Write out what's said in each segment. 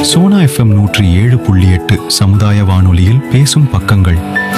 Sona FM நூற்றி ஏழு புள்ளி எட்டு சமுதாய வானொலியில் பேசும் பக்கங்கள்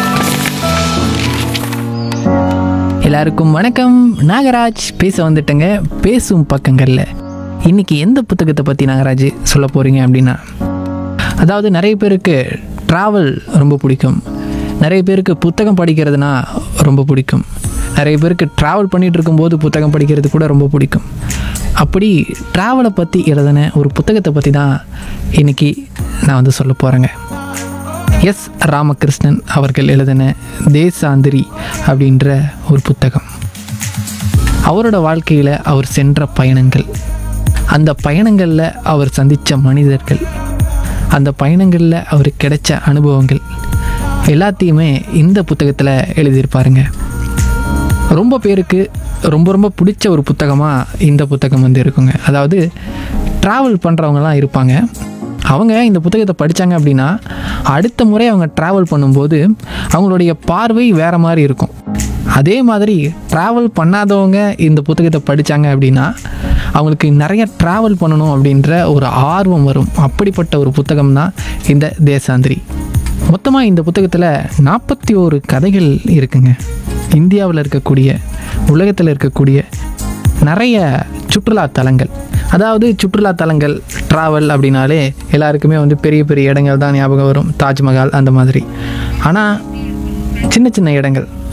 எல்லாருக்கும் வணக்கம் நாகராஜ் பேச வந்துட்டேங்க பேசும் பக்கங்களில் இன்னைக்கு எந்த புத்தகத்தை பற்றி நாகராஜ் சொல்ல போகிறீங்க அப்படின்னா அதாவது நிறைய பேருக்கு ட்ராவல் ரொம்ப பிடிக்கும் நிறைய பேருக்கு புத்தகம் படிக்கிறதுனா ரொம்ப பிடிக்கும் நிறைய பேருக்கு ட்ராவல் பண்ணிகிட்டு இருக்கும்போது புத்தகம் படிக்கிறது கூட ரொம்ப பிடிக்கும் அப்படி ட்ராவலை பற்றி எழுதின ஒரு புத்தகத்தை பற்றி தான் இன்னைக்கு நான் வந்து சொல்ல போகிறேங்க எஸ் ராமகிருஷ்ணன் அவர்கள் எழுதின தேசாந்திரி அப்படின்ற ஒரு புத்தகம் அவரோட வாழ்க்கையில் அவர் சென்ற பயணங்கள் அந்த பயணங்களில் அவர் சந்தித்த மனிதர்கள் அந்த பயணங்களில் அவருக்கு கிடைச்ச அனுபவங்கள் எல்லாத்தையுமே இந்த புத்தகத்தில் எழுதியிருப்பாருங்க ரொம்ப பேருக்கு ரொம்ப ரொம்ப பிடிச்ச ஒரு புத்தகமாக இந்த புத்தகம் வந்து இருக்குங்க அதாவது ட்ராவல் பண்ணுறவங்கலாம் இருப்பாங்க அவங்க இந்த புத்தகத்தை படித்தாங்க அப்படின்னா அடுத்த முறை அவங்க ட்ராவல் பண்ணும்போது அவங்களுடைய பார்வை வேறு மாதிரி இருக்கும் அதே மாதிரி ட்ராவல் பண்ணாதவங்க இந்த புத்தகத்தை படித்தாங்க அப்படின்னா அவங்களுக்கு நிறைய ட்ராவல் பண்ணணும் அப்படின்ற ஒரு ஆர்வம் வரும் அப்படிப்பட்ட ஒரு புத்தகம் தான் இந்த தேசாந்திரி மொத்தமாக இந்த புத்தகத்தில் நாற்பத்தி ஓரு கதைகள் இருக்குங்க இந்தியாவில் இருக்கக்கூடிய உலகத்தில் இருக்கக்கூடிய நிறைய சுற்றுலா தலங்கள் அதாவது சுற்றுலா தலங்கள் ட்ராவல் அப்படின்னாலே எல்லாருக்குமே வந்து பெரிய பெரிய இடங்கள் தான் ஞாபகம் வரும் தாஜ்மஹால் அந்த மாதிரி ஆனால் சின்ன சின்ன இடங்கள்